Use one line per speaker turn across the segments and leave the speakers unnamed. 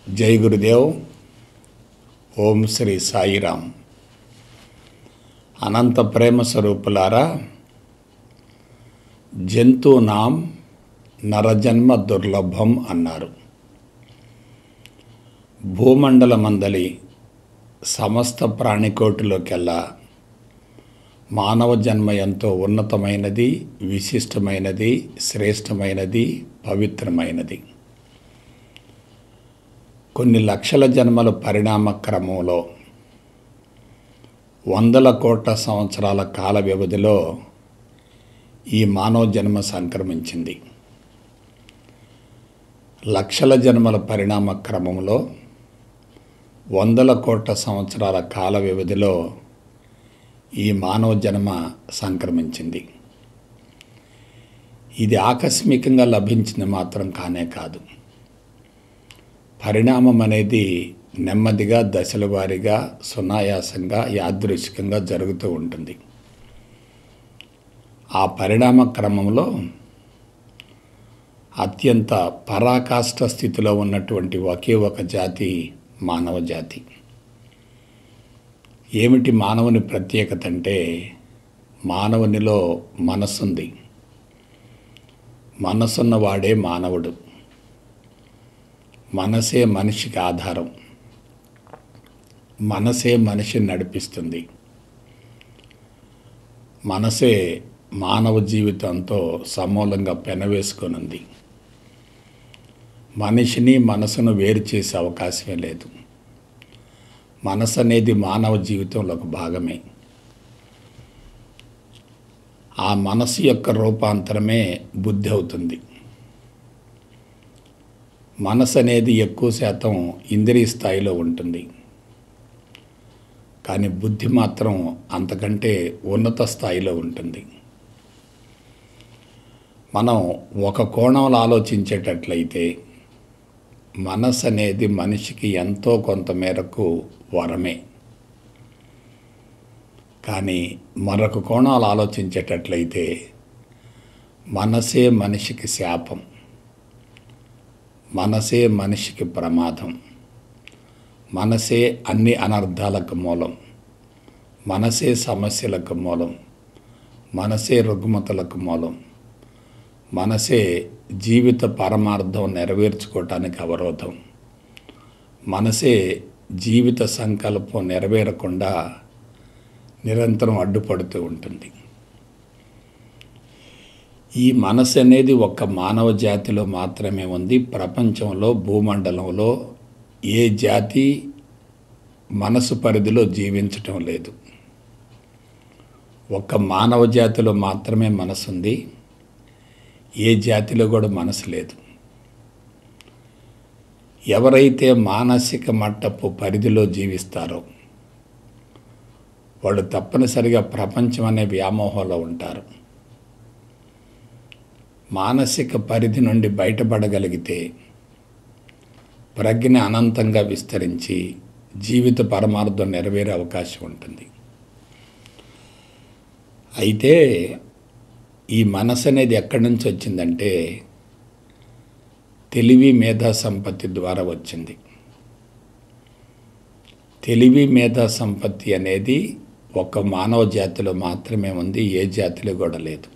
జై గురుదేవ్ ఓం శ్రీ సాయిరామ్ అనంత ప్రేమ స్వరూపులారా జంతునాం నరజన్మ దుర్లభం అన్నారు భూమండలమందలి సమస్త ప్రాణికోటిలోకెల్లా మానవ జన్మ ఎంతో ఉన్నతమైనది విశిష్టమైనది శ్రేష్టమైనది పవిత్రమైనది కొన్ని లక్షల జన్మల పరిణామ క్రమంలో వందల కోట్ల సంవత్సరాల కాల వ్యవధిలో ఈ మానవ జన్మ సంక్రమించింది లక్షల జన్మల పరిణామ క్రమంలో వందల కోట్ల సంవత్సరాల కాల వ్యవధిలో ఈ మానవ జన్మ సంక్రమించింది ఇది ఆకస్మికంగా లభించింది మాత్రం కానే కాదు పరిణామం అనేది నెమ్మదిగా దశల వారీగా సునాయాసంగా యాదృచ్ఛికంగా జరుగుతూ ఉంటుంది ఆ పరిణామ క్రమంలో అత్యంత పరాకాష్ట స్థితిలో ఉన్నటువంటి ఒకే ఒక జాతి మానవ జాతి ఏమిటి మానవుని ప్రత్యేకత అంటే మానవునిలో మనస్సుంది మనసున్నవాడే మానవుడు మనసే మనిషికి ఆధారం మనసే మనిషిని నడిపిస్తుంది మనసే మానవ జీవితంతో సమూలంగా పెనవేసుకొనుంది మనిషిని మనసును వేరు చేసే అవకాశమే లేదు మనసు అనేది మానవ జీవితంలో ఒక భాగమే ఆ మనసు యొక్క రూపాంతరమే బుద్ధి అవుతుంది మనసు అనేది ఎక్కువ శాతం ఇంద్రియ స్థాయిలో ఉంటుంది కానీ బుద్ధి మాత్రం అంతకంటే ఉన్నత స్థాయిలో ఉంటుంది మనం ఒక కోణంలో ఆలోచించేటట్లయితే మనసు అనేది మనిషికి ఎంతో కొంత మేరకు వరమే కానీ మరొక కోణాలు ఆలోచించేటట్లయితే మనసే మనిషికి శాపం మనసే మనిషికి ప్రమాదం మనసే అన్ని అనర్థాలకు మూలం మనసే సమస్యలకు మూలం మనసే రుగ్మతలకు మూలం మనసే జీవిత పరమార్థం నెరవేర్చుకోవటానికి అవరోధం మనసే జీవిత సంకల్పం నెరవేరకుండా నిరంతరం అడ్డుపడుతూ ఉంటుంది ఈ మనసు అనేది ఒక్క మానవ జాతిలో మాత్రమే ఉంది ప్రపంచంలో భూమండలంలో ఏ జాతి మనసు పరిధిలో జీవించటం లేదు ఒక్క మానవ జాతిలో మాత్రమే మనసు ఉంది ఏ జాతిలో కూడా మనసు లేదు ఎవరైతే మానసిక మట్టపు పరిధిలో జీవిస్తారో వాళ్ళు తప్పనిసరిగా ప్రపంచం అనే వ్యామోహంలో ఉంటారు మానసిక పరిధి నుండి బయటపడగలిగితే ప్రజ్ఞ అనంతంగా విస్తరించి జీవిత పరమార్థం నెరవేరే అవకాశం ఉంటుంది అయితే ఈ మనసు అనేది ఎక్కడి నుంచి వచ్చిందంటే తెలివి మేధా సంపత్తి ద్వారా వచ్చింది తెలివి మేధా సంపత్తి అనేది ఒక మానవ జాతిలో మాత్రమే ఉంది ఏ జాతిలో కూడా లేదు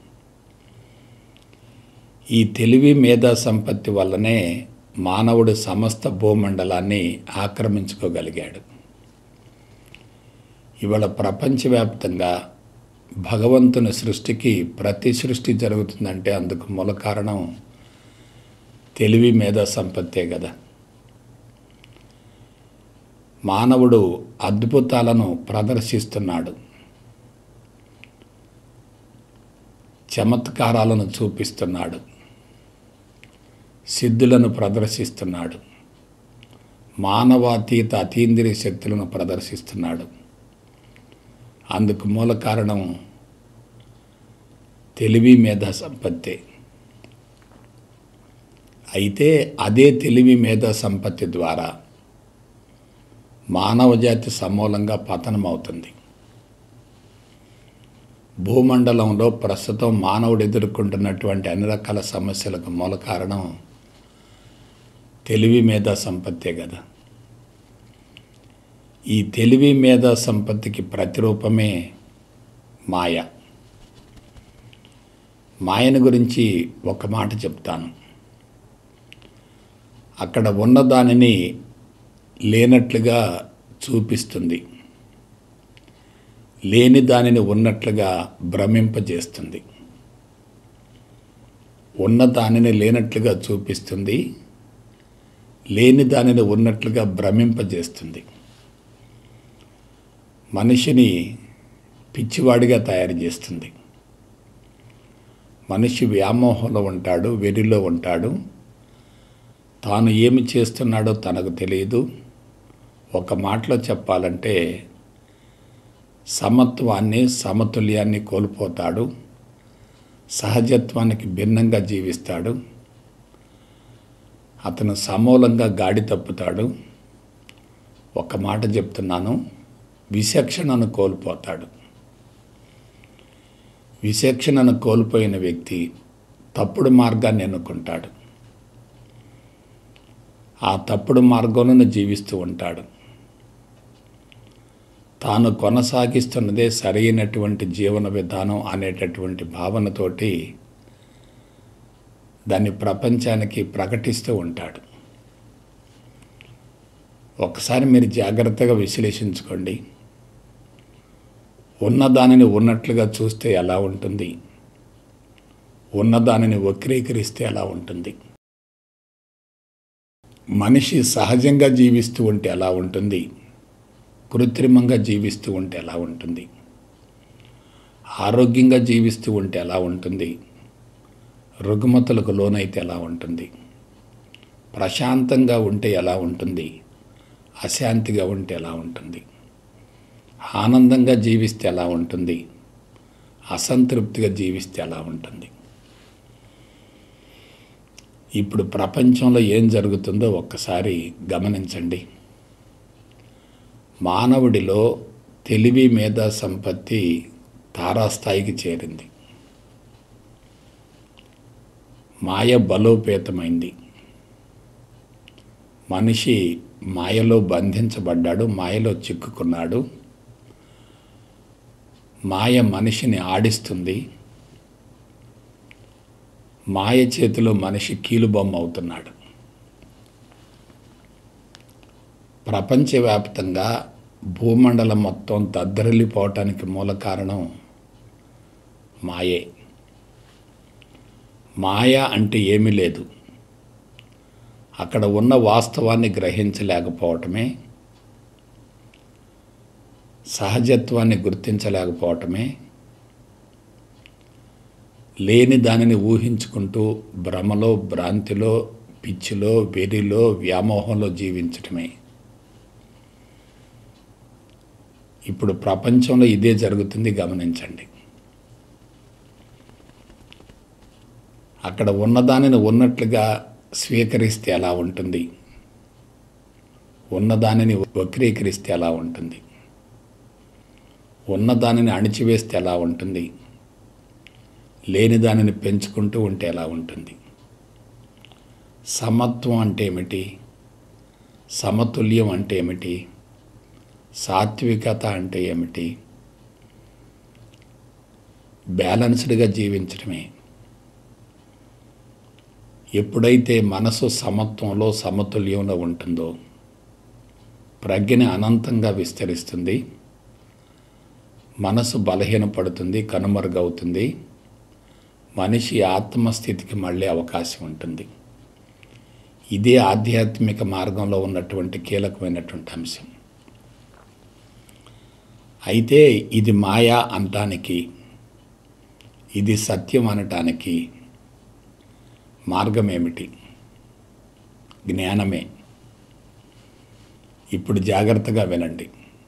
ఈ తెలివి మేధా సంపత్తి వల్లనే మానవుడు సమస్త భూమండలాన్ని ఆక్రమించుకోగలిగాడు ఇవాళ ప్రపంచవ్యాప్తంగా భగవంతుని సృష్టికి ప్రతి సృష్టి జరుగుతుందంటే అందుకు మూల కారణం తెలివి మేధా సంపత్తే కదా మానవుడు అద్భుతాలను ప్రదర్శిస్తున్నాడు చమత్కారాలను చూపిస్తున్నాడు సిద్ధులను ప్రదర్శిస్తున్నాడు మానవాతీత అతీంద్రియ శక్తులను ప్రదర్శిస్తున్నాడు అందుకు మూల కారణం తెలివి మేధా సంపత్తే అయితే అదే తెలివి మేధా సంపత్తి ద్వారా మానవజాతి సమూలంగా పతనం అవుతుంది భూమండలంలో ప్రస్తుతం మానవుడు ఎదుర్కొంటున్నటువంటి అన్ని రకాల సమస్యలకు మూల కారణం తెలివి మీద సంపత్తే కదా ఈ తెలివి మీద సంపత్తికి ప్రతిరూపమే మాయ మాయను గురించి ఒక మాట చెప్తాను అక్కడ ఉన్న దానిని లేనట్లుగా చూపిస్తుంది లేని దానిని ఉన్నట్లుగా భ్రమింపజేస్తుంది ఉన్న దానిని లేనట్లుగా చూపిస్తుంది లేని దానిని ఉన్నట్లుగా భ్రమింపజేస్తుంది మనిషిని పిచ్చివాడిగా తయారు చేస్తుంది మనిషి వ్యామోహంలో ఉంటాడు వెరిలో ఉంటాడు తాను ఏమి చేస్తున్నాడో తనకు తెలియదు ఒక మాటలో చెప్పాలంటే సమత్వాన్ని సమతుల్యాన్ని కోల్పోతాడు సహజత్వానికి భిన్నంగా జీవిస్తాడు అతను సమూలంగా గాడి తప్పుతాడు ఒక మాట చెప్తున్నాను విచక్షణను కోల్పోతాడు విచక్షణను కోల్పోయిన వ్యక్తి తప్పుడు మార్గాన్ని ఎన్నుకుంటాడు ఆ తప్పుడు మార్గంలోనే జీవిస్తూ ఉంటాడు తాను కొనసాగిస్తున్నదే సరైనటువంటి జీవన విధానం అనేటటువంటి భావనతోటి దాన్ని ప్రపంచానికి ప్రకటిస్తూ ఉంటాడు ఒకసారి మీరు జాగ్రత్తగా విశ్లేషించుకోండి ఉన్నదానిని ఉన్నట్లుగా చూస్తే ఎలా ఉంటుంది ఉన్నదానిని వక్రీకరిస్తే ఎలా ఉంటుంది మనిషి సహజంగా జీవిస్తూ ఉంటే ఎలా ఉంటుంది కృత్రిమంగా జీవిస్తూ ఉంటే ఎలా ఉంటుంది ఆరోగ్యంగా జీవిస్తూ ఉంటే ఎలా ఉంటుంది రుగ్మతలకు లోనైతే ఎలా ఉంటుంది ప్రశాంతంగా ఉంటే ఎలా ఉంటుంది అశాంతిగా ఉంటే ఎలా ఉంటుంది ఆనందంగా జీవిస్తే ఎలా ఉంటుంది అసంతృప్తిగా జీవిస్తే ఎలా ఉంటుంది ఇప్పుడు ప్రపంచంలో ఏం జరుగుతుందో ఒక్కసారి గమనించండి మానవుడిలో తెలివి మీద సంపత్తి తారాస్థాయికి చేరింది మాయ బలోపేతమైంది మనిషి మాయలో బంధించబడ్డాడు మాయలో చిక్కుకున్నాడు మాయ మనిషిని ఆడిస్తుంది మాయ చేతిలో మనిషి కీలుబొమ్మ అవుతున్నాడు ప్రపంచవ్యాప్తంగా భూమండలం మొత్తం దద్దరిల్లిపోవటానికి మూల కారణం మాయే మాయ అంటే ఏమీ లేదు అక్కడ ఉన్న వాస్తవాన్ని గ్రహించలేకపోవటమే సహజత్వాన్ని గుర్తించలేకపోవటమే లేని దానిని ఊహించుకుంటూ భ్రమలో భ్రాంతిలో పిచ్చిలో వెరిలో వ్యామోహంలో జీవించటమే ఇప్పుడు ప్రపంచంలో ఇదే జరుగుతుంది గమనించండి అక్కడ ఉన్నదానిని ఉన్నట్లుగా స్వీకరిస్తే ఎలా ఉంటుంది ఉన్నదానిని వక్రీకరిస్తే ఎలా ఉంటుంది ఉన్నదానిని అణిచివేస్తే ఎలా ఉంటుంది లేని దానిని పెంచుకుంటూ ఉంటే ఎలా ఉంటుంది సమత్వం అంటే ఏమిటి సమతుల్యం అంటే ఏమిటి సాత్వికత అంటే ఏమిటి బ్యాలన్స్డ్గా జీవించడమే ఎప్పుడైతే మనసు సమత్వంలో సమతుల్యంలో ఉంటుందో ప్రజ్ఞ అనంతంగా విస్తరిస్తుంది మనసు బలహీనపడుతుంది కనుమరుగవుతుంది మనిషి ఆత్మస్థితికి మళ్ళీ అవకాశం ఉంటుంది ఇదే ఆధ్యాత్మిక మార్గంలో ఉన్నటువంటి కీలకమైనటువంటి అంశం అయితే ఇది మాయా అనటానికి ఇది సత్యం అనటానికి మార్గం ఏమిటి జ్ఞానమే ఇప్పుడు జాగ్రత్తగా వినండి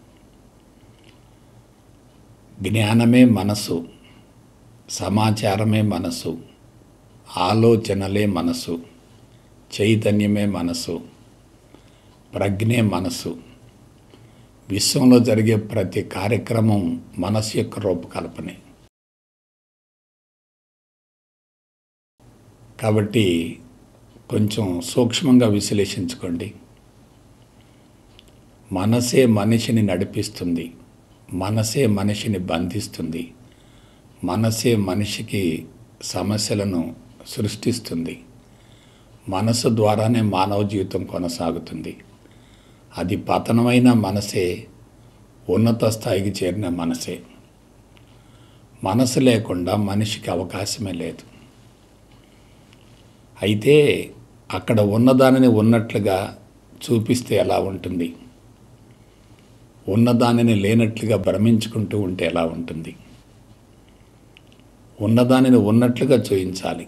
జ్ఞానమే మనసు సమాచారమే మనసు ఆలోచనలే మనసు చైతన్యమే మనసు ప్రజ్ఞే మనసు విశ్వంలో జరిగే ప్రతి కార్యక్రమం మనసు యొక్క రూపకల్పనే కాబట్టి కొంచెం సూక్ష్మంగా విశ్లేషించుకోండి మనసే మనిషిని నడిపిస్తుంది మనసే మనిషిని బంధిస్తుంది మనసే మనిషికి సమస్యలను సృష్టిస్తుంది మనసు ద్వారానే మానవ జీవితం కొనసాగుతుంది అది పతనమైన మనసే ఉన్నత స్థాయికి చేరిన మనసే మనసు లేకుండా మనిషికి అవకాశమే లేదు అయితే అక్కడ ఉన్నదానిని ఉన్నట్లుగా చూపిస్తే ఎలా ఉంటుంది ఉన్నదానిని లేనట్లుగా భ్రమించుకుంటూ ఉంటే ఎలా ఉంటుంది ఉన్నదానిని ఉన్నట్లుగా చూయించాలి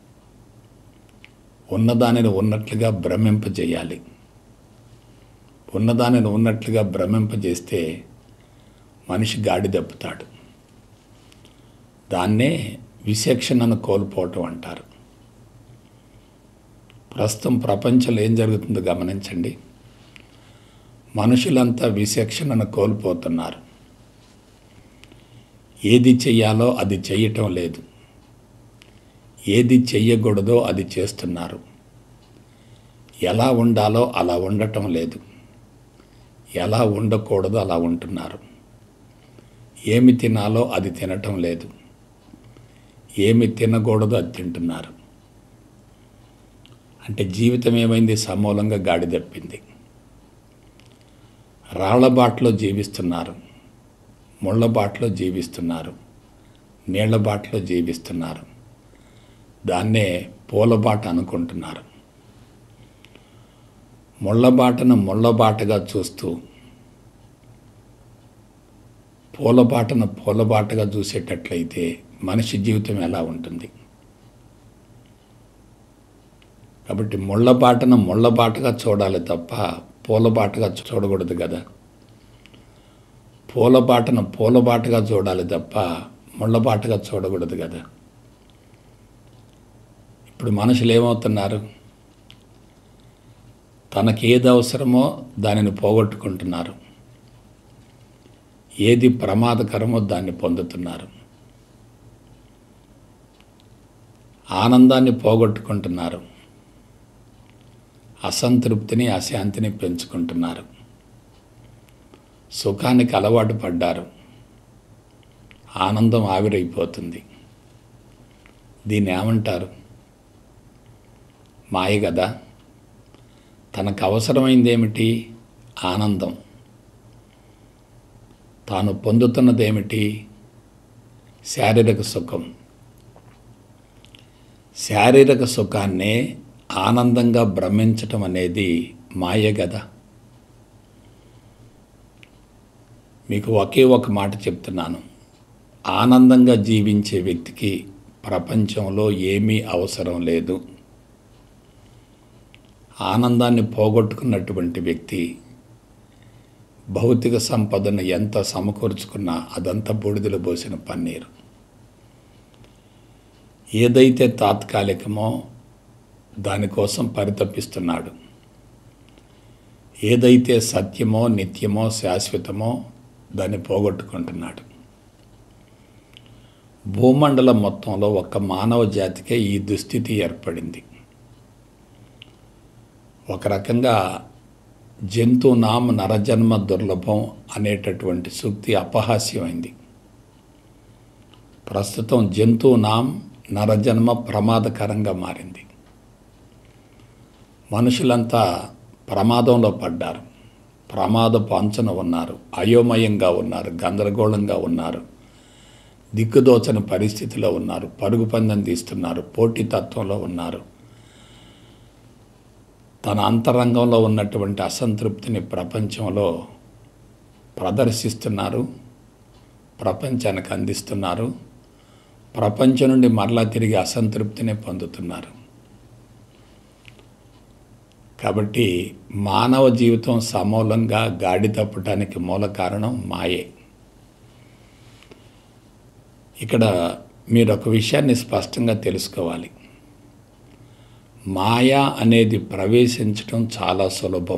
ఉన్నదానిని ఉన్నట్లుగా భ్రమింపజేయాలి ఉన్నదానిని ఉన్నట్లుగా భ్రమింపజేస్తే మనిషి గాడి దప్పుతాడు దాన్నే విశేక్షణను కోల్పోవటం అంటారు ప్రస్తుతం ప్రపంచంలో ఏం జరుగుతుందో గమనించండి మనుషులంతా విశేక్షణను కోల్పోతున్నారు ఏది చెయ్యాలో అది చెయ్యటం లేదు ఏది చెయ్యకూడదో అది చేస్తున్నారు ఎలా ఉండాలో అలా ఉండటం లేదు ఎలా ఉండకూడదో అలా ఉంటున్నారు ఏమి తినాలో అది తినటం లేదు ఏమి తినకూడదో అది తింటున్నారు అంటే జీవితం ఏమైంది సమూలంగా గాడి తప్పింది రాళ్లబాటలో జీవిస్తున్నారు ముళ్ళబాటలో జీవిస్తున్నారు నీళ్లబాటలో జీవిస్తున్నారు దాన్నే పూలబాట అనుకుంటున్నారు ముళ్ళబాటను ముళ్ళబాటగా చూస్తూ పూలబాటను పూలబాటగా చూసేటట్లయితే మనిషి జీవితం ఎలా ఉంటుంది కాబట్టి ముళ్ళబాటను ముళ్ళబాటగా చూడాలి తప్ప పూలబాటగా చూడకూడదు కదా పూలబాటను పూలబాటగా చూడాలి తప్ప ముళ్ళబాటగా చూడకూడదు కదా ఇప్పుడు మనుషులు ఏమవుతున్నారు తనకి ఏది అవసరమో దానిని పోగొట్టుకుంటున్నారు ఏది ప్రమాదకరమో దాన్ని పొందుతున్నారు ఆనందాన్ని పోగొట్టుకుంటున్నారు అసంతృప్తిని అశాంతిని పెంచుకుంటున్నారు సుఖానికి అలవాటు పడ్డారు ఆనందం ఆవిరైపోతుంది దీన్ని ఏమంటారు మాయ కదా తనకు అవసరమైంది ఏమిటి ఆనందం తాను పొందుతున్నదేమిటి శారీరక సుఖం శారీరక సుఖాన్నే ఆనందంగా భ్రమించటం అనేది మాయ కదా మీకు ఒకే ఒక మాట చెప్తున్నాను ఆనందంగా జీవించే వ్యక్తికి ప్రపంచంలో ఏమీ అవసరం లేదు ఆనందాన్ని పోగొట్టుకున్నటువంటి వ్యక్తి భౌతిక సంపదను ఎంత సమకూర్చుకున్నా అదంతా బూడిదలో పోసిన పన్నీరు ఏదైతే తాత్కాలికమో దానికోసం పరితపిస్తున్నాడు ఏదైతే సత్యమో నిత్యమో శాశ్వతమో దాన్ని పోగొట్టుకుంటున్నాడు భూమండలం మొత్తంలో ఒక్క మానవ జాతికే ఈ దుస్థితి ఏర్పడింది ఒక రకంగా జంతునాం నరజన్మ దుర్లభం అనేటటువంటి సూక్తి అపహాస్యమైంది ప్రస్తుతం జంతునాం నరజన్మ ప్రమాదకరంగా మారింది మనుషులంతా ప్రమాదంలో పడ్డారు ప్రమాదపు అంచున ఉన్నారు అయోమయంగా ఉన్నారు గందరగోళంగా ఉన్నారు దిక్కుదోచని పరిస్థితిలో ఉన్నారు పరుగు పందెం తీస్తున్నారు పోటీతత్వంలో ఉన్నారు తన అంతరంగంలో ఉన్నటువంటి అసంతృప్తిని ప్రపంచంలో ప్రదర్శిస్తున్నారు ప్రపంచానికి అందిస్తున్నారు ప్రపంచం నుండి మరలా తిరిగి అసంతృప్తిని పొందుతున్నారు కాబట్టి మానవ జీవితం సమూలంగా గాడి తప్పటానికి మూల కారణం మాయే ఇక్కడ మీరు ఒక విషయాన్ని స్పష్టంగా తెలుసుకోవాలి మాయ అనేది ప్రవేశించటం చాలా సులభం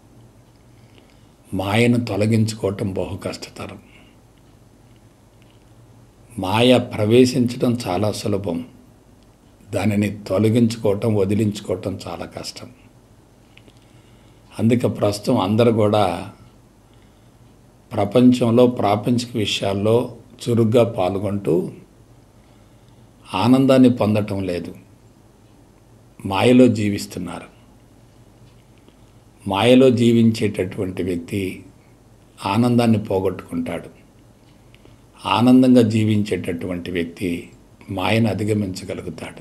మాయను తొలగించుకోవటం బహు కష్టతరం మాయ ప్రవేశించడం చాలా సులభం దానిని తొలగించుకోవటం వదిలించుకోవటం చాలా కష్టం అందుకే ప్రస్తుతం అందరూ కూడా ప్రపంచంలో ప్రాపంచిక విషయాల్లో చురుగ్గా పాల్గొంటూ ఆనందాన్ని పొందటం లేదు మాయలో జీవిస్తున్నారు మాయలో జీవించేటటువంటి వ్యక్తి ఆనందాన్ని పోగొట్టుకుంటాడు ఆనందంగా జీవించేటటువంటి వ్యక్తి మాయను అధిగమించగలుగుతాడు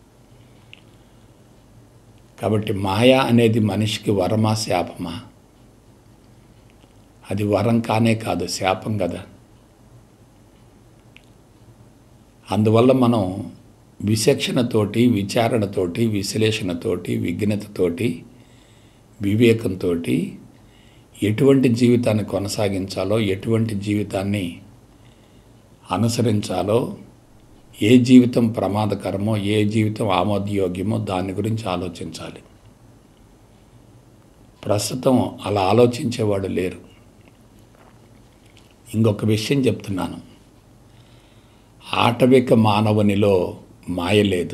కాబట్టి మాయ అనేది మనిషికి వరమా శాపమా అది వరం కానే కాదు శాపం కదా అందువల్ల మనం విచక్షణతోటి విచారణతోటి విశ్లేషణతోటి విఘ్నతతోటి వివేకంతో ఎటువంటి జీవితాన్ని కొనసాగించాలో ఎటువంటి జీవితాన్ని అనుసరించాలో ఏ జీవితం ప్రమాదకరమో ఏ జీవితం ఆమోదయోగ్యమో దాని గురించి ఆలోచించాలి ప్రస్తుతం అలా ఆలోచించేవాడు లేరు ఇంకొక విషయం చెప్తున్నాను ఆటవిక మానవునిలో మాయ లేదు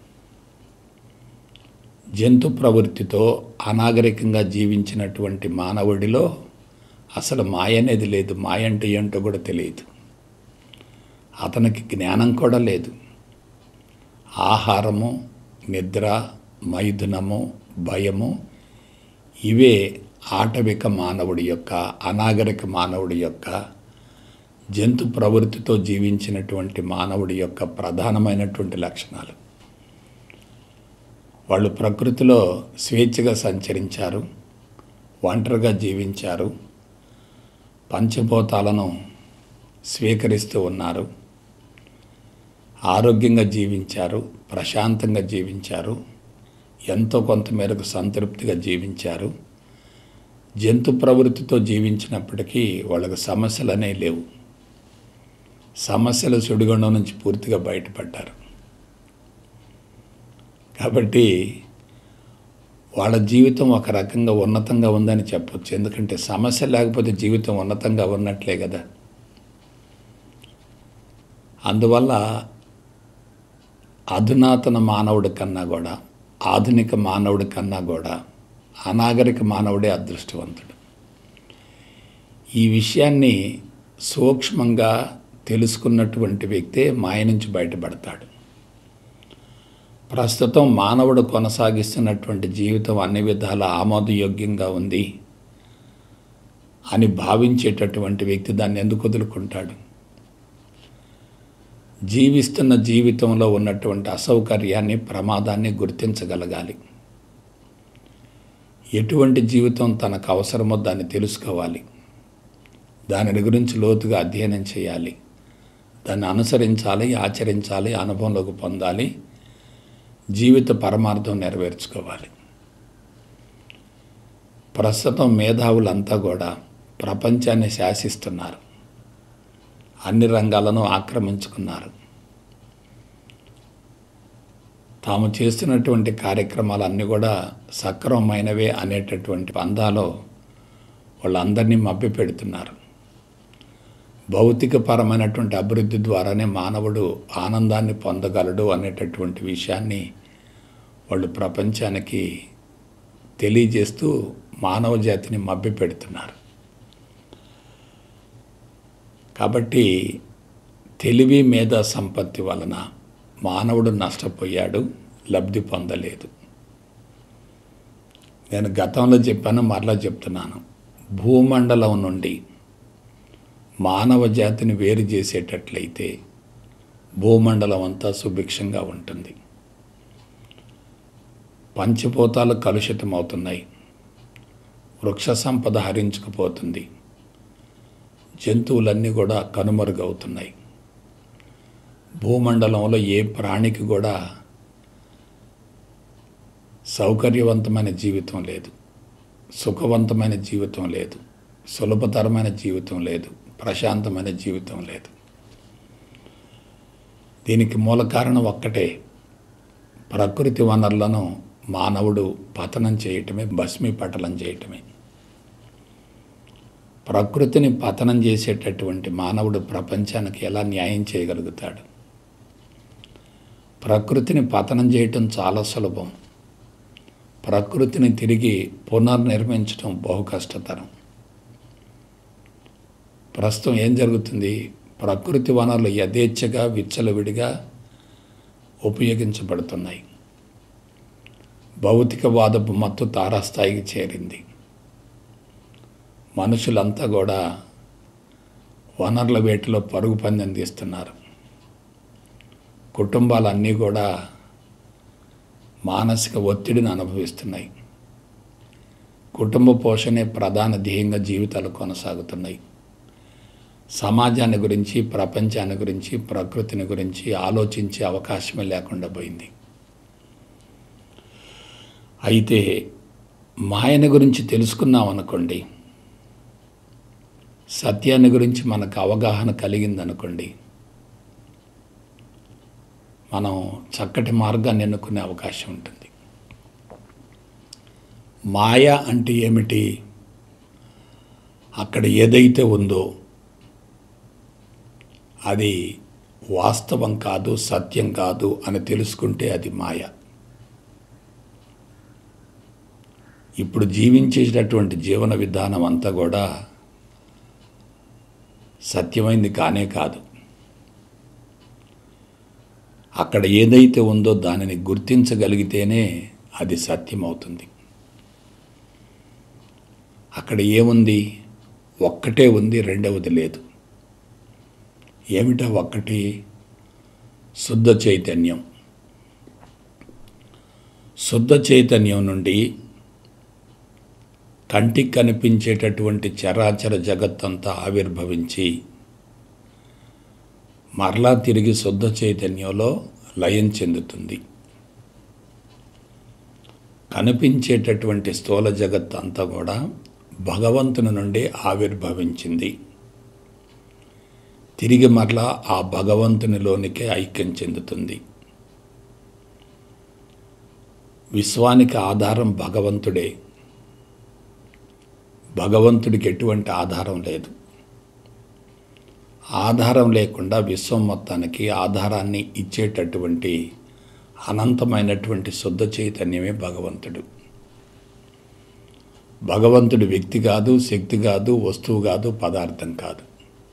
జంతు ప్రవృత్తితో అనాగరికంగా జీవించినటువంటి మానవుడిలో అసలు మాయ అనేది లేదు మాయ అంటే ఏంటో కూడా తెలియదు అతనికి జ్ఞానం కూడా లేదు ఆహారము నిద్ర మైథునము భయము ఇవే ఆటవిక మానవుడి యొక్క అనాగరిక మానవుడి యొక్క జంతు ప్రవృత్తితో జీవించినటువంటి మానవుడి యొక్క ప్రధానమైనటువంటి లక్షణాలు వాళ్ళు ప్రకృతిలో స్వేచ్ఛగా సంచరించారు ఒంటరిగా జీవించారు పంచభూతాలను స్వీకరిస్తూ ఉన్నారు ఆరోగ్యంగా జీవించారు ప్రశాంతంగా జీవించారు ఎంతో కొంత మేరకు సంతృప్తిగా జీవించారు జంతు ప్రవృత్తితో జీవించినప్పటికీ వాళ్ళకు సమస్యలు అనేవి లేవు సమస్యల సుడిగుండం నుంచి పూర్తిగా బయటపడ్డారు కాబట్టి వాళ్ళ జీవితం ఒక రకంగా ఉన్నతంగా ఉందని చెప్పొచ్చు ఎందుకంటే సమస్య లేకపోతే జీవితం ఉన్నతంగా ఉన్నట్లే కదా అందువల్ల అధునాతన మానవుడి కన్నా కూడా ఆధునిక మానవుడి కన్నా కూడా అనాగరిక మానవుడే అదృష్టవంతుడు ఈ విషయాన్ని సూక్ష్మంగా తెలుసుకున్నటువంటి వ్యక్తే మాయ నుంచి బయటపడతాడు ప్రస్తుతం మానవుడు కొనసాగిస్తున్నటువంటి జీవితం అన్ని విధాల ఆమోదయోగ్యంగా ఉంది అని భావించేటటువంటి వ్యక్తి దాన్ని ఎందుకు వదులుకుంటాడు జీవిస్తున్న జీవితంలో ఉన్నటువంటి అసౌకర్యాన్ని ప్రమాదాన్ని గుర్తించగలగాలి ఎటువంటి జీవితం తనకు అవసరమో దాన్ని తెలుసుకోవాలి దాని గురించి లోతుగా అధ్యయనం చేయాలి దాన్ని అనుసరించాలి ఆచరించాలి అనుభవంలోకి పొందాలి జీవిత పరమార్థం నెరవేర్చుకోవాలి ప్రస్తుతం మేధావులంతా కూడా ప్రపంచాన్ని శాసిస్తున్నారు అన్ని రంగాలను ఆక్రమించుకున్నారు తాము చేస్తున్నటువంటి కార్యక్రమాలన్నీ కూడా సక్రమమైనవే అనేటటువంటి పందాలో వాళ్ళందరినీ మభ్యపెడుతున్నారు భౌతికపరమైనటువంటి అభివృద్ధి ద్వారానే మానవుడు ఆనందాన్ని పొందగలడు అనేటటువంటి విషయాన్ని వాళ్ళు ప్రపంచానికి తెలియజేస్తూ మానవ జాతిని మభ్యపెడుతున్నారు కాబట్టి తెలివి మేధా సంపత్తి వలన మానవుడు నష్టపోయాడు లబ్ధి పొందలేదు నేను గతంలో చెప్పాను మరలా చెప్తున్నాను భూమండలం నుండి మానవ జాతిని వేరు చేసేటట్లయితే భూమండలం అంతా సుభిక్షంగా ఉంటుంది పంచభూతాలు కలుషితమవుతున్నాయి వృక్ష సంపద హరించుకుపోతుంది జంతువులన్నీ కూడా కనుమరుగవుతున్నాయి భూమండలంలో ఏ ప్రాణికి కూడా సౌకర్యవంతమైన జీవితం లేదు సుఖవంతమైన జీవితం లేదు సులభతరమైన జీవితం లేదు ప్రశాంతమైన జీవితం లేదు దీనికి మూల కారణం ఒక్కటే ప్రకృతి వనరులను మానవుడు పతనం చేయటమే భస్మీపటలం చేయటమే ప్రకృతిని పతనం చేసేటటువంటి మానవుడు ప్రపంచానికి ఎలా న్యాయం చేయగలుగుతాడు ప్రకృతిని పతనం చేయటం చాలా సులభం ప్రకృతిని తిరిగి పునర్నిర్మించడం బహు కష్టతరం ప్రస్తుతం ఏం జరుగుతుంది ప్రకృతి వనరులు యథేచ్ఛగా విచ్చలవిడిగా ఉపయోగించబడుతున్నాయి భౌతికవాదపు మత్తు తారాస్థాయికి చేరింది మనుషులంతా కూడా వనరుల వేటలో పరుగు పందెం తీస్తున్నారు కుటుంబాలన్నీ కూడా మానసిక ఒత్తిడిని అనుభవిస్తున్నాయి కుటుంబ పోషణే ప్రధాన ధ్యేయంగా జీవితాలు కొనసాగుతున్నాయి సమాజాన్ని గురించి ప్రపంచాన్ని గురించి ప్రకృతిని గురించి ఆలోచించే అవకాశమే లేకుండా పోయింది అయితే మాయని గురించి తెలుసుకున్నాం అనుకోండి సత్యాన్ని గురించి మనకు అవగాహన కలిగిందనుకోండి మనం చక్కటి మార్గాన్ని ఎన్నుకునే అవకాశం ఉంటుంది మాయ అంటే ఏమిటి అక్కడ ఏదైతే ఉందో అది వాస్తవం కాదు సత్యం కాదు అని తెలుసుకుంటే అది మాయ ఇప్పుడు జీవించేటటువంటి జీవన విధానం అంతా కూడా సత్యమైంది కానే కాదు అక్కడ ఏదైతే ఉందో దానిని గుర్తించగలిగితేనే అది సత్యమవుతుంది అక్కడ ఏముంది ఒక్కటే ఉంది రెండవది లేదు ఏమిటా ఒక్కటి శుద్ధ చైతన్యం శుద్ధ చైతన్యం నుండి కంటికి కనిపించేటటువంటి చరాచర జగత్తంతా ఆవిర్భవించి మరలా తిరిగి శుద్ధ చైతన్యంలో లయం చెందుతుంది కనిపించేటటువంటి స్థూల జగత్ అంతా కూడా భగవంతుని నుండి ఆవిర్భవించింది తిరిగి మరలా ఆ భగవంతునిలోనికే ఐక్యం చెందుతుంది విశ్వానికి ఆధారం భగవంతుడే భగవంతుడికి ఎటువంటి ఆధారం లేదు ఆధారం లేకుండా విశ్వం మొత్తానికి ఆధారాన్ని ఇచ్చేటటువంటి అనంతమైనటువంటి శుద్ధ చైతన్యమే భగవంతుడు భగవంతుడు వ్యక్తి కాదు శక్తి కాదు వస్తువు కాదు పదార్థం కాదు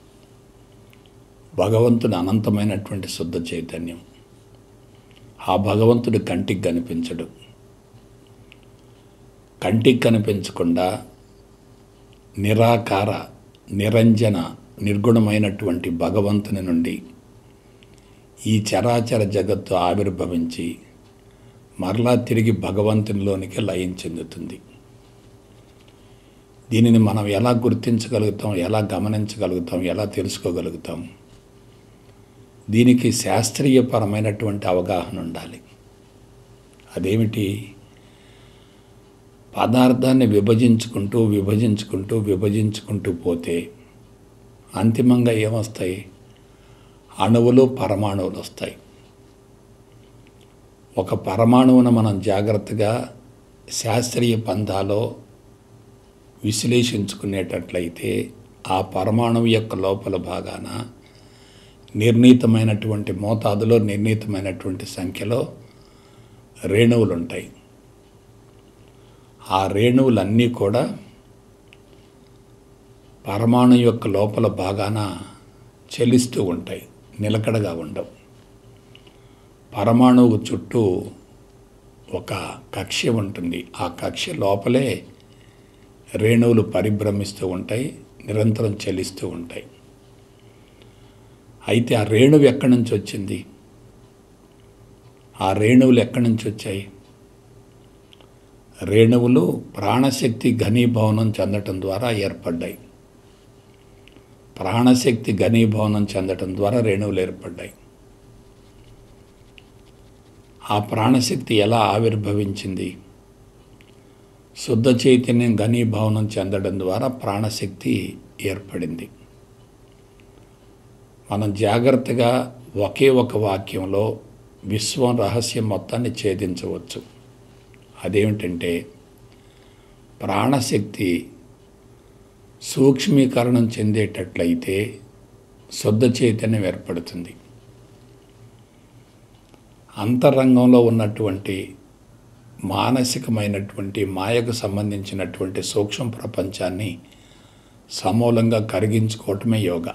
భగవంతుడు అనంతమైనటువంటి శుద్ధ చైతన్యం ఆ భగవంతుడు కంటికి కనిపించడు కంటికి కనిపించకుండా నిరాకార నిరంజన నిర్గుణమైనటువంటి భగవంతుని నుండి ఈ చరాచర జగత్తు ఆవిర్భవించి మరలా తిరిగి భగవంతునిలోనికి లయం చెందుతుంది దీనిని మనం ఎలా గుర్తించగలుగుతాం ఎలా గమనించగలుగుతాం ఎలా తెలుసుకోగలుగుతాం దీనికి శాస్త్రీయపరమైనటువంటి అవగాహన ఉండాలి అదేమిటి పదార్థాన్ని విభజించుకుంటూ విభజించుకుంటూ విభజించుకుంటూ పోతే అంతిమంగా ఏమొస్తాయి అణువులు పరమాణువులు వస్తాయి ఒక పరమాణువును మనం జాగ్రత్తగా శాస్త్రీయ పంథాలో విశ్లేషించుకునేటట్లయితే ఆ పరమాణువు యొక్క లోపల భాగాన నిర్ణీతమైనటువంటి మోతాదులో నిర్ణీతమైనటువంటి సంఖ్యలో రేణువులు ఉంటాయి ఆ రేణువులన్నీ కూడా పరమాణు యొక్క లోపల భాగాన చెలిస్తూ ఉంటాయి నిలకడగా ఉండవు పరమాణువు చుట్టూ ఒక కక్ష ఉంటుంది ఆ కక్ష లోపలే రేణువులు పరిభ్రమిస్తూ ఉంటాయి నిరంతరం చెలిస్తూ ఉంటాయి అయితే ఆ రేణువు ఎక్కడి నుంచి వచ్చింది ఆ రేణువులు ఎక్కడి నుంచి వచ్చాయి రేణువులు ప్రాణశక్తి ఘనీభవనం చెందటం ద్వారా ఏర్పడ్డాయి ప్రాణశక్తి ఘనీభవనం చెందటం ద్వారా రేణువులు ఏర్పడ్డాయి ఆ ప్రాణశక్తి ఎలా ఆవిర్భవించింది శుద్ధ చైతన్యం ఘనీభవనం చెందడం ద్వారా ప్రాణశక్తి ఏర్పడింది మనం జాగ్రత్తగా ఒకే ఒక వాక్యంలో విశ్వం రహస్యం మొత్తాన్ని ఛేదించవచ్చు అదేమిటంటే ప్రాణశక్తి సూక్ష్మీకరణం చెందేటట్లయితే శుద్ధ చైతన్యం ఏర్పడుతుంది అంతరంగంలో ఉన్నటువంటి మానసికమైనటువంటి మాయకు సంబంధించినటువంటి సూక్ష్మ ప్రపంచాన్ని సమూలంగా కరిగించుకోవటమే యోగా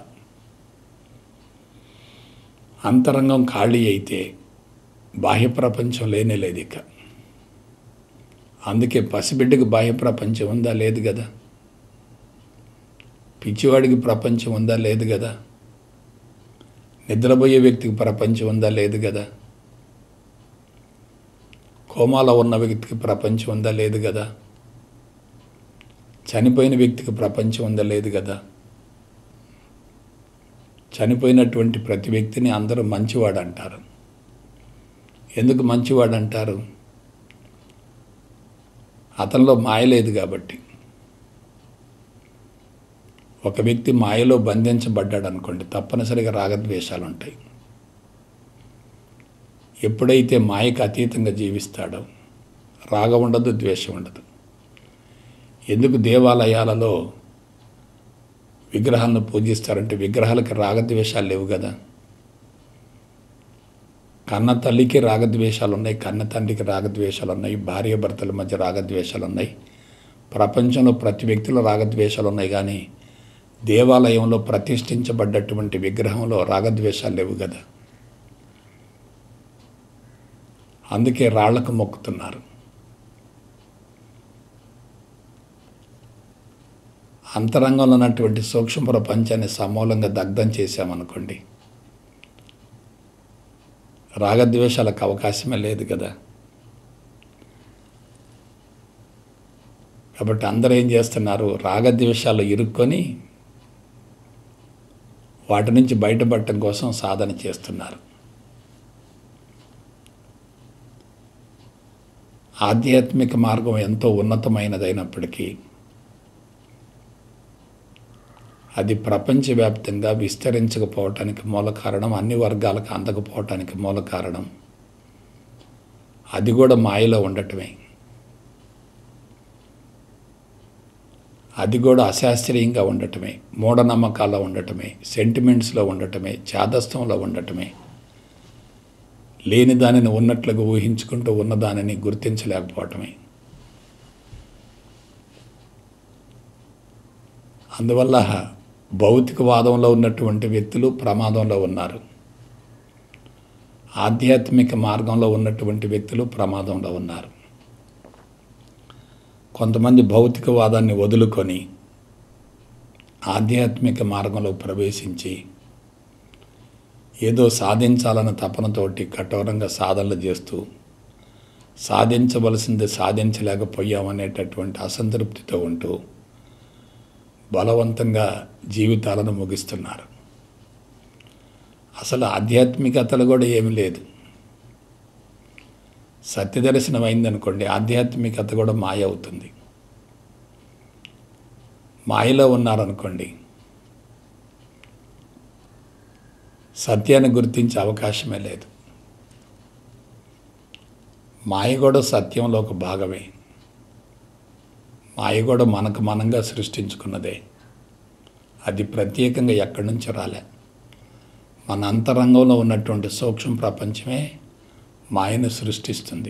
అంతరంగం ఖాళీ అయితే బాహ్య ప్రపంచం లేనే లేదు ఇక అందుకే పసిబిడ్డకి బాహ్య ప్రపంచం ఉందా లేదు కదా పిచ్చివాడికి ప్రపంచం ఉందా లేదు కదా నిద్రపోయే వ్యక్తికి ప్రపంచం ఉందా లేదు కదా కోమాలో ఉన్న వ్యక్తికి ప్రపంచం ఉందా లేదు కదా చనిపోయిన వ్యక్తికి ప్రపంచం ఉందా లేదు కదా చనిపోయినటువంటి ప్రతి వ్యక్తిని అందరూ మంచివాడు అంటారు ఎందుకు మంచివాడు అంటారు అతనిలో మాయ లేదు కాబట్టి ఒక వ్యక్తి మాయలో బంధించబడ్డాడు అనుకోండి తప్పనిసరిగా రాగద్వేషాలు ఉంటాయి ఎప్పుడైతే మాయకు అతీతంగా జీవిస్తాడో రాగం ఉండదు ద్వేషం ఉండదు ఎందుకు దేవాలయాలలో విగ్రహాలను పూజిస్తారంటే విగ్రహాలకి రాగద్వేషాలు లేవు కదా కన్న తల్లికి రాగద్వేషాలు ఉన్నాయి కన్న తండ్రికి రాగద్వేషాలు ఉన్నాయి భార్య భర్తల మధ్య రాగద్వేషాలు ఉన్నాయి ప్రపంచంలో ప్రతి వ్యక్తిలో రాగద్వేషాలు ఉన్నాయి కానీ దేవాలయంలో ప్రతిష్ఠించబడ్డటువంటి విగ్రహంలో రాగద్వేషాలు లేవు కదా అందుకే రాళ్లకు మొక్కుతున్నారు అంతరంగంలో ఉన్నటువంటి సూక్ష్మ ప్రపంచాన్ని సమూలంగా దగ్ధం చేశామనుకోండి రాగద్వేషాలకు అవకాశమే లేదు కదా కాబట్టి అందరూ ఏం చేస్తున్నారు రాగద్వేషాలు ఇరుక్కొని వాటి నుంచి బయటపడటం కోసం సాధన చేస్తున్నారు ఆధ్యాత్మిక మార్గం ఎంతో ఉన్నతమైనదైనప్పటికీ అది ప్రపంచవ్యాప్తంగా విస్తరించకపోవటానికి మూల కారణం అన్ని వర్గాలకు అందకపోవటానికి మూల కారణం అది కూడా మాయలో ఉండటమే అది కూడా అశాస్త్రీయంగా ఉండటమే మూఢనమ్మకాల్లో ఉండటమే సెంటిమెంట్స్లో ఉండటమే చాదస్తంలో ఉండటమే లేని దానిని ఉన్నట్లుగా ఊహించుకుంటూ ఉన్నదానిని గుర్తించలేకపోవటమే అందువల్ల భౌతికవాదంలో ఉన్నటువంటి వ్యక్తులు ప్రమాదంలో ఉన్నారు ఆధ్యాత్మిక మార్గంలో ఉన్నటువంటి వ్యక్తులు ప్రమాదంలో ఉన్నారు కొంతమంది భౌతికవాదాన్ని వదులుకొని ఆధ్యాత్మిక మార్గంలో ప్రవేశించి ఏదో సాధించాలన్న తపనతోటి కఠోరంగా సాధనలు చేస్తూ సాధించవలసింది సాధించలేకపోయామనేటటువంటి అసంతృప్తితో ఉంటూ బలవంతంగా జీవితాలను ముగిస్తున్నారు అసలు ఆధ్యాత్మికతలు కూడా ఏమి లేదు సత్యదర్శనం అయిందనుకోండి ఆధ్యాత్మికత కూడా మాయ అవుతుంది మాయలో ఉన్నారనుకోండి సత్యాన్ని గుర్తించే అవకాశమే లేదు మాయ కూడా సత్యంలో ఒక భాగమే మాయ కూడా మనకు మనంగా సృష్టించుకున్నదే అది ప్రత్యేకంగా ఎక్కడి నుంచి రాలే మన అంతరంగంలో ఉన్నటువంటి సూక్ష్మ ప్రపంచమే మాయను సృష్టిస్తుంది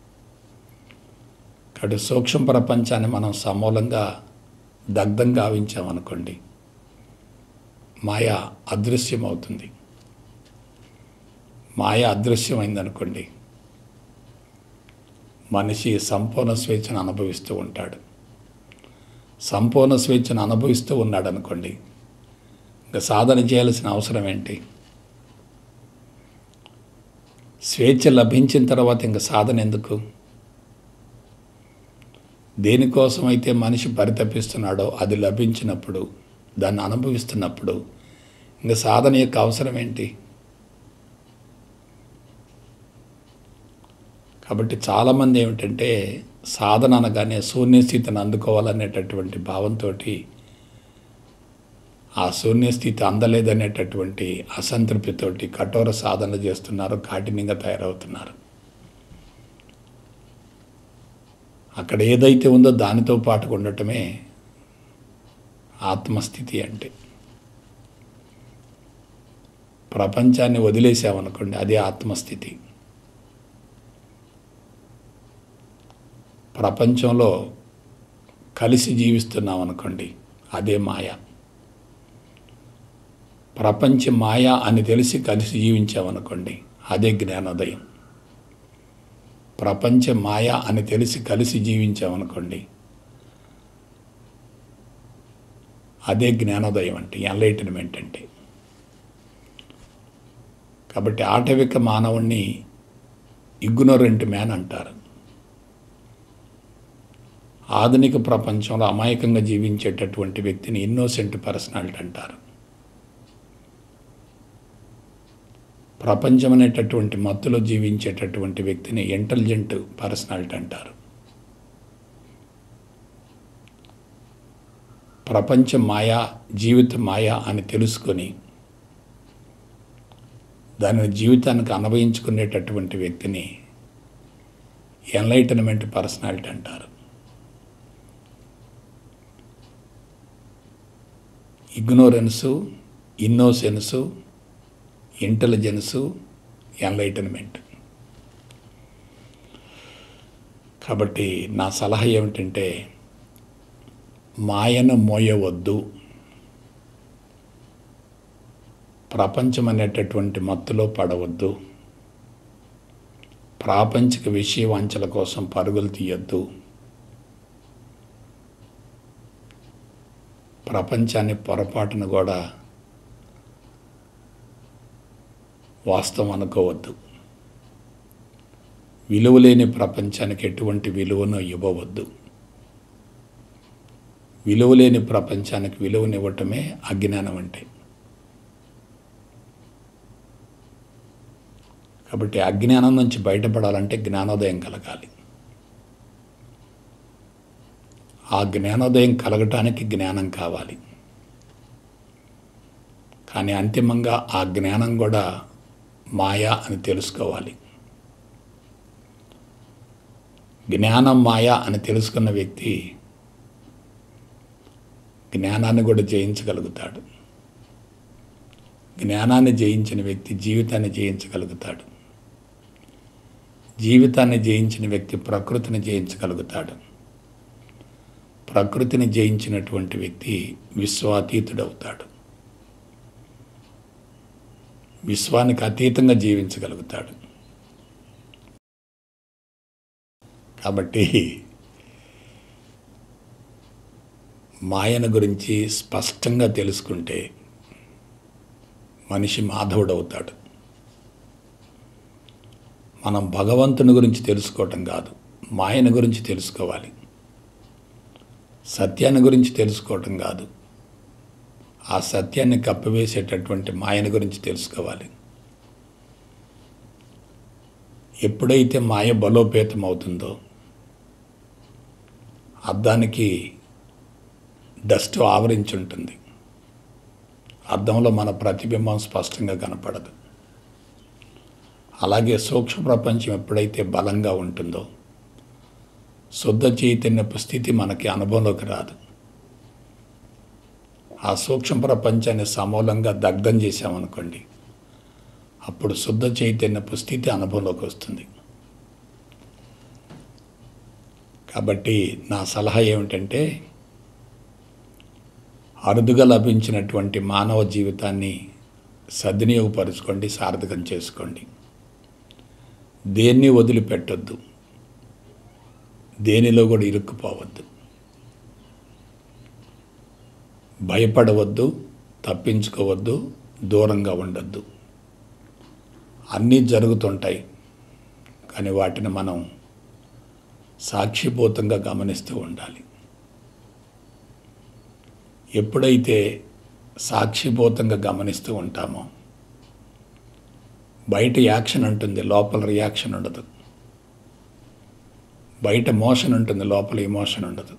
కాబట్టి సూక్ష్మ ప్రపంచాన్ని మనం సమూలంగా దగ్ధం గావించామనుకోండి మాయ అదృశ్యమవుతుంది మాయ అదృశ్యమైందనుకోండి మనిషి సంపూర్ణ స్వేచ్ఛను అనుభవిస్తూ ఉంటాడు సంపూర్ణ స్వేచ్ఛను అనుభవిస్తూ ఉన్నాడు అనుకోండి ఇంకా సాధన చేయాల్సిన అవసరం ఏంటి స్వేచ్ఛ లభించిన తర్వాత ఇంకా సాధన ఎందుకు దేనికోసమైతే మనిషి పరితపిస్తున్నాడో అది లభించినప్పుడు దాన్ని అనుభవిస్తున్నప్పుడు ఇంకా సాధన యొక్క అవసరం ఏంటి కాబట్టి చాలామంది ఏమిటంటే సాధన అనగానే శూన్యస్థితిని అందుకోవాలనేటటువంటి భావంతో ఆ శూన్యస్థితి అందలేదనేటటువంటి అసంతృప్తితోటి కఠోర సాధన చేస్తున్నారు కాఠిన్యంగా తయారవుతున్నారు అక్కడ ఏదైతే ఉందో దానితో పాటు ఉండటమే ఆత్మస్థితి అంటే ప్రపంచాన్ని వదిలేసామనుకోండి అదే ఆత్మస్థితి ప్రపంచంలో కలిసి జీవిస్తున్నాం అనుకోండి అదే మాయ ప్రపంచ మాయ అని తెలిసి కలిసి జీవించామనుకోండి అదే జ్ఞానోదయం ప్రపంచ మాయ అని తెలిసి కలిసి జీవించామనుకోండి అదే జ్ఞానోదయం అంటే ఎన్లైటన్మెంట్ అంటే కాబట్టి ఆటవిక మానవుణ్ణి ఇగ్నోరెంట్ మ్యాన్ అంటారు ఆధునిక ప్రపంచంలో అమాయకంగా జీవించేటటువంటి వ్యక్తిని ఇన్నోసెంట్ పర్సనాలిటీ అంటారు ప్రపంచం అనేటటువంటి మత్తులో జీవించేటటువంటి వ్యక్తిని ఇంటెలిజెంట్ పర్సనాలిటీ అంటారు ప్రపంచ మాయా జీవిత మాయా అని తెలుసుకొని దానిని జీవితానికి అనుభవించుకునేటటువంటి వ్యక్తిని ఎన్లైటన్మెంట్ పర్సనాలిటీ అంటారు ఇగ్నోరెన్సు ఇన్నోసెన్సు ఇంటెలిజెన్సు ఎన్లైటన్మెంట్ కాబట్టి నా సలహా ఏమిటంటే మాయను మోయవద్దు ప్రపంచం అనేటటువంటి మత్తులో పడవద్దు ప్రాపంచిక విషయవాంఛల కోసం పరుగులు తీయొద్దు ప్రపంచాన్ని పొరపాటును కూడా వాస్తవం అనుకోవద్దు విలువలేని ప్రపంచానికి ఎటువంటి విలువను ఇవ్వవద్దు విలువలేని ప్రపంచానికి విలువనివ్వటమే అజ్ఞానం అంటే కాబట్టి అజ్ఞానం నుంచి బయటపడాలంటే జ్ఞానోదయం కలగాలి ఆ జ్ఞానోదయం కలగటానికి జ్ఞానం కావాలి కానీ అంతిమంగా ఆ జ్ఞానం కూడా మాయా అని తెలుసుకోవాలి జ్ఞానం మాయా అని తెలుసుకున్న వ్యక్తి జ్ఞానాన్ని కూడా జయించగలుగుతాడు జ్ఞానాన్ని జయించిన వ్యక్తి జీవితాన్ని జయించగలుగుతాడు జీవితాన్ని జయించిన వ్యక్తి ప్రకృతిని జయించగలుగుతాడు ప్రకృతిని జయించినటువంటి వ్యక్తి విశ్వాతీతుడవుతాడు విశ్వానికి అతీతంగా జీవించగలుగుతాడు కాబట్టి మాయను గురించి స్పష్టంగా తెలుసుకుంటే మనిషి మాధవుడవుతాడు మనం భగవంతుని గురించి తెలుసుకోవటం కాదు మాయను గురించి తెలుసుకోవాలి సత్యాన్ని గురించి తెలుసుకోవటం కాదు ఆ సత్యాన్ని కప్పివేసేటటువంటి మాయను గురించి తెలుసుకోవాలి ఎప్పుడైతే మాయ బలోపేతం అవుతుందో అద్దానికి డస్ట్ ఆవరించి ఉంటుంది అద్దంలో మన ప్రతిబింబం స్పష్టంగా కనపడదు అలాగే సూక్ష్మ ప్రపంచం ఎప్పుడైతే బలంగా ఉంటుందో శుద్ధ చైతన్యపు స్థితి మనకి అనుభవంలోకి రాదు ఆ సూక్ష్మ ప్రపంచాన్ని సమూలంగా దగ్ధం చేశామనుకోండి అప్పుడు శుద్ధ చైతన్యపు స్థితి అనుభవంలోకి వస్తుంది కాబట్టి నా సలహా ఏమిటంటే అరుదుగా లభించినటువంటి మానవ జీవితాన్ని సద్వినియోగపరుచుకోండి సార్థకం చేసుకోండి దేన్ని వదిలిపెట్టొద్దు దేనిలో కూడా ఇరుక్కుపోవద్దు భయపడవద్దు తప్పించుకోవద్దు దూరంగా ఉండొద్దు అన్నీ జరుగుతుంటాయి కానీ వాటిని మనం సాక్షిభూతంగా గమనిస్తూ ఉండాలి ఎప్పుడైతే సాక్షిభూతంగా గమనిస్తూ ఉంటామో బయట యాక్షన్ ఉంటుంది లోపల రియాక్షన్ ఉండదు బయట మోషన్ ఉంటుంది లోపల ఇమోషన్ ఉండదు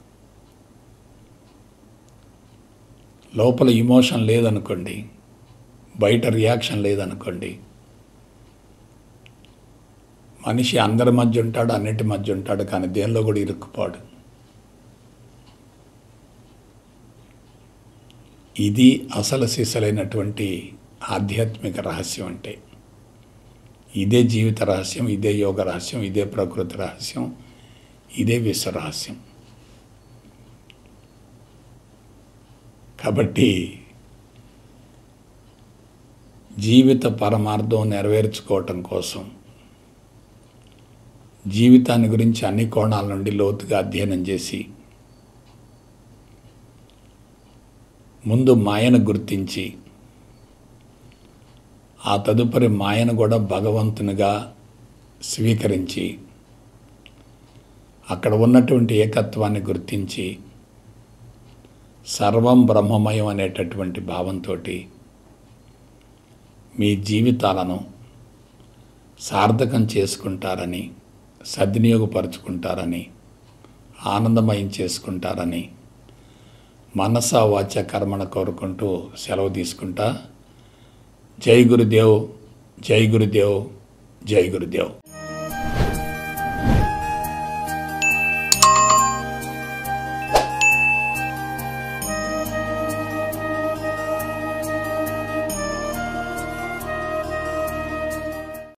లోపల ఇమోషన్ లేదనుకోండి బయట రియాక్షన్ లేదనుకోండి మనిషి అందరి మధ్య ఉంటాడు అన్నిటి మధ్య ఉంటాడు కానీ దేనిలో కూడా ఇరుక్కుపోడు ఇది అసలు సిసలైనటువంటి ఆధ్యాత్మిక రహస్యం అంటే ఇదే జీవిత రహస్యం ఇదే యోగ రహస్యం ఇదే ప్రకృతి రహస్యం ఇదే విశ్వరహస్యం కాబట్టి జీవిత పరమార్థం నెరవేర్చుకోవటం కోసం జీవితాన్ని గురించి అన్ని కోణాల నుండి లోతుగా అధ్యయనం చేసి ముందు మాయను గుర్తించి ఆ తదుపరి మాయను కూడా భగవంతునిగా స్వీకరించి అక్కడ ఉన్నటువంటి ఏకత్వాన్ని గుర్తించి సర్వం బ్రహ్మమయం అనేటటువంటి భావంతో మీ జీవితాలను సార్థకం చేసుకుంటారని సద్వినియోగపరుచుకుంటారని ఆనందమయం చేసుకుంటారని మనస వాచ కర్మణ కోరుకుంటూ సెలవు తీసుకుంటా జై గురుదేవ్ జై గురుదేవ్ జై గురుదేవ్